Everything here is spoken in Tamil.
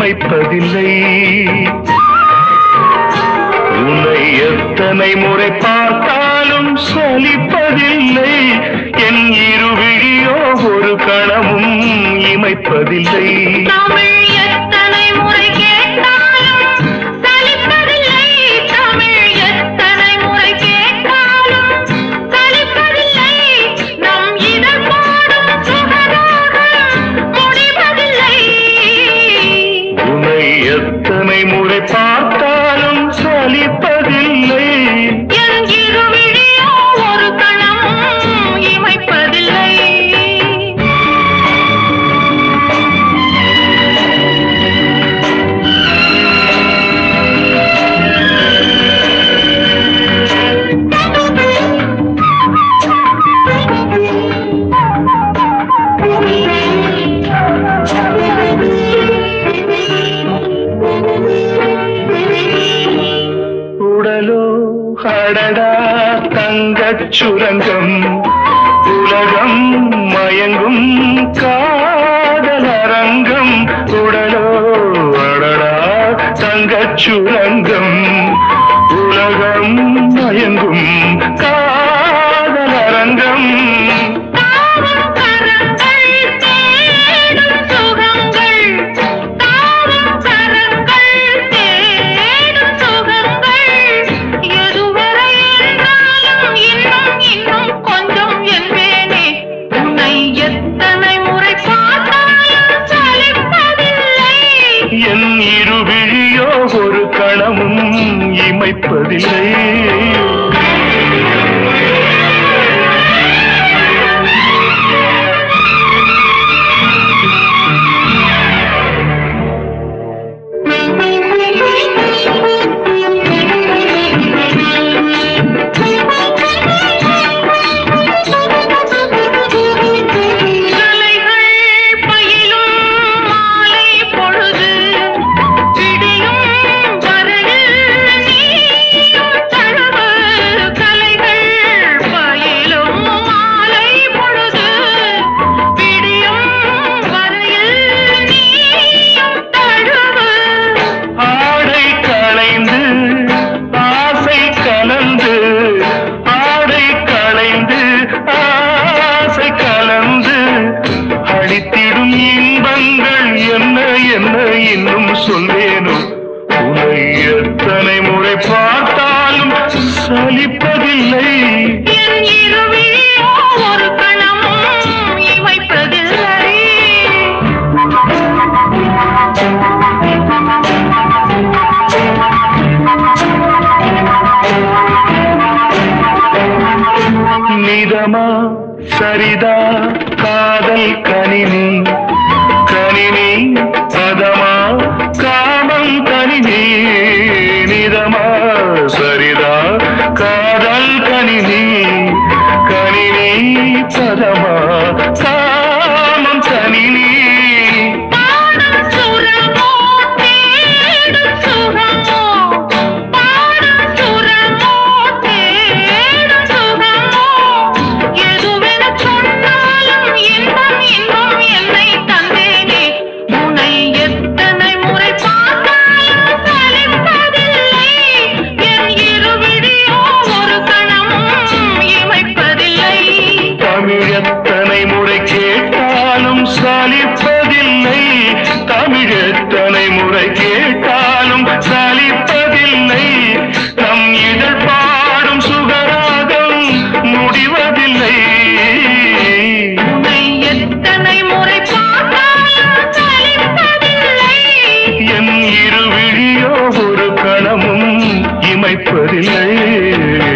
இமைப்பதில்லை உன்னை எத்தனை முறை பார்த்தாலும் சலிப்பதில்லை என் இருவிழியோ ஒரு கணமும் இமைப்பதில்லை தமிழ் எத்தனை முறை கேட்டாலும் சலிப்பதில்லை தமிழ் எத்தனை முறை கேட்டாலும் சலிப்பதில்லை நம் இதழ் பாடும் சுகராகம் முடிவதில்லை உன்னை எத்தனை முறை பார்த்தாலும் சலிப்பதில்லை என் இருவிழியோ ஒரு கணம் இமைப்பதில்லை உடலோ அடடா தங்கச் சுரங்கம் உலகம் மயங்கும் காதலரங்கம் உடலோ அடடா தங்கச் சுரங்கம் உலகம் மயங்கும் காதலரங்கம் தாவும் கரங்கள் தேடும் சுகங்கள் தாவும் கரங்கள் தேடும் சுகங்கள் எதுவரை என்றாலும் இன்னும் இன்னும் கொஞ்சம் என்பேனே உன்னை எத்தனை முறை பார்த்தாலும் சலிப்பதில்லை என் இருவிழியோ ஒரு கணமும் இமைப்பதில்லை கலைகள் பயிலும் மாலை பொழுது விடியும் வரையில் நீயும் தழுவு கலைகள் பயிலும் மாலை பொழுது விடியும் வரையில் நீயும் தழுவு ஆடை களைந்து ஆசை கலந்து ஆடை களைந்து ஆசை கலந்து அளித்திடும் இன்பங்கள் என்ன என்ன இன்னும் சொல்வேனோ உன்னை எத்தனை முறை பார்த்தாலும் சலிப்பதில்லை என் இருவிழியோ ஒரு கணமும் இமைப்பதில்லை நிதமா சரிதா காதல் கணினி கணினி பதமா காமம் கணினி நிதமா சரிதா காதல் கணினி கணினி பதமா காமம் கணினி பாடும் சுரமோ தேடும் சுகமோ பாடும் சுரமோ தேடும் சுகமோ எதுவென சொன்னாலும் இன்பம் இன்பம் என்னை தந்தேனே உன்னை எத்தனை முறை பார்த்தாலும் சலிப்பதில்லை என் இருவிழியோ ஒரு கணமும் இமைப்பதில்லை தமிழ் எத்தனை முறை கேட்டாலும் சலிப்பதில்லை தமிழ் எத்தனை முறை கேட்டாலும் சலிப்பதில்லை நம் இதழ் பாடும் சுகராகம் முடிவதில்லை உன்னை எத்தனை முறை பார்த்தாலும் சலிப்பதில்லை என் இருவிழியோ ஒரு கணமும் இமைப்பதில்லை